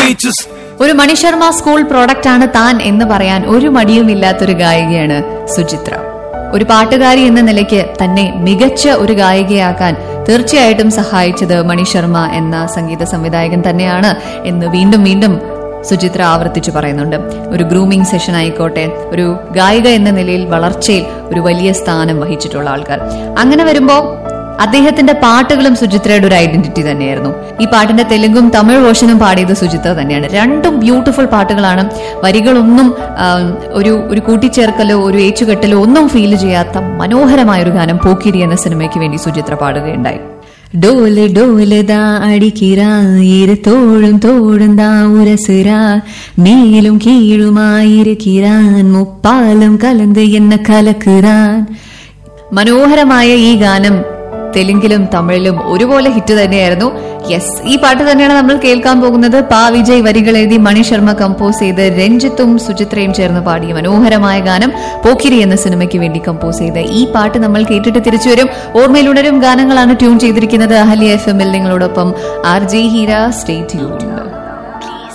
beaches. ഒരു മണിശർമ്മ school product ആണ് താൻ എന്ന് പറയാൻ ഒരു മടിയുമില്ലാത്തൊരു ഗായികയാണ് സുചിത്ര ഒരു പാട്ടുകാരി എന്ന നിലയ്ക്ക് തന്നെ മികച്ച ഒരു ഗായികയാക്കാൻ തീർച്ചയായിട്ടും സഹായിച്ചത് മണിശർമ്മ എന്ന സംഗീത സംവിധായകൻ തന്നെയാണ് എന്ന് വീണ്ടും വീണ്ടും സുചിത്ര ആവർത്തിച്ചു പറയുന്നുണ്ട് ഒരു ഗ്രൂമിംഗ് സെഷൻ ആയിക്കോട്ടെ ഒരു ഗായിക എന്ന നിലയിൽ വളർച്ചയിൽ ഒരു വലിയ സ്ഥാനം വഹിച്ചിട്ടുള്ള ആൾക്കാർ അങ്ങനെ വരുമ്പോൾ അദ്ദേഹത്തിന്റെ പാട്ടുകളും സുചിത്രയുടെ ഒരു ഐഡന്റിറ്റി തന്നെയായിരുന്നു ഈ പാട്ടിന്റെ തെലുങ്കും തമിഴ് വേർഷനും പാടിയത് സുചിത്ര തന്നെയാണ് രണ്ടും ബ്യൂട്ടിഫുൾ പാട്ടുകളാണ് വരികളൊന്നും ആം, ഒരു ഒരു കൂട്ടിച്ചേർക്കലോ ഒരു ഏച്ചുകെട്ടലോ ഒന്നും ഫീൽ ചെയ്യാത്ത മനോഹരമായ ഒരു ഗാനം പോക്കിരി എന്ന സിനിമയ്ക്ക് വേണ്ടി സുചിത്ര പാടുകയുണ്ടായി ഡോല് ഡോല് ദാ അടിക്കിറാ ഇരു തോഴും തോഴും ദാ ഉരസുരാ മേലും കീഴുമായിരിക്കിറാൻ മുപ്പാലും കലന്ത് എന്ന കലക്കുറാൻ മനോഹരമായ ഈ ഗാനം തെലുങ്കിലും തമിഴിലും ഒരുപോലെ ഹിറ്റ് തന്നെയായിരുന്നു യെസ് ഈ പാട്ട് തന്നെയാണ് നമ്മൾ കേൾക്കാൻ പോകുന്നത് പാ വിജയ് വരികൾ എഴുതി മണി ശർമ്മ കമ്പോസ് ചെയ്ത് രഞ്ജിത്തും സുചിത്രയും ചേർന്ന് പാടിയ മനോഹരമായ ഗാനം പോക്കിരി എന്ന സിനിമയ്ക്ക് വേണ്ടി കമ്പോസ് ചെയ്ത ഈ പാട്ട് നമ്മൾ കേട്ടിട്ട് തിരിച്ചു വരും ഓർമ്മയിലുണരും ഗാനങ്ങളാണ് ട്യൂൺ ചെയ്തിരിക്കുന്നത് അഹല്യ എഫ് എമ്മിൽ നിങ്ങളോടൊപ്പം R J Heera stay tuned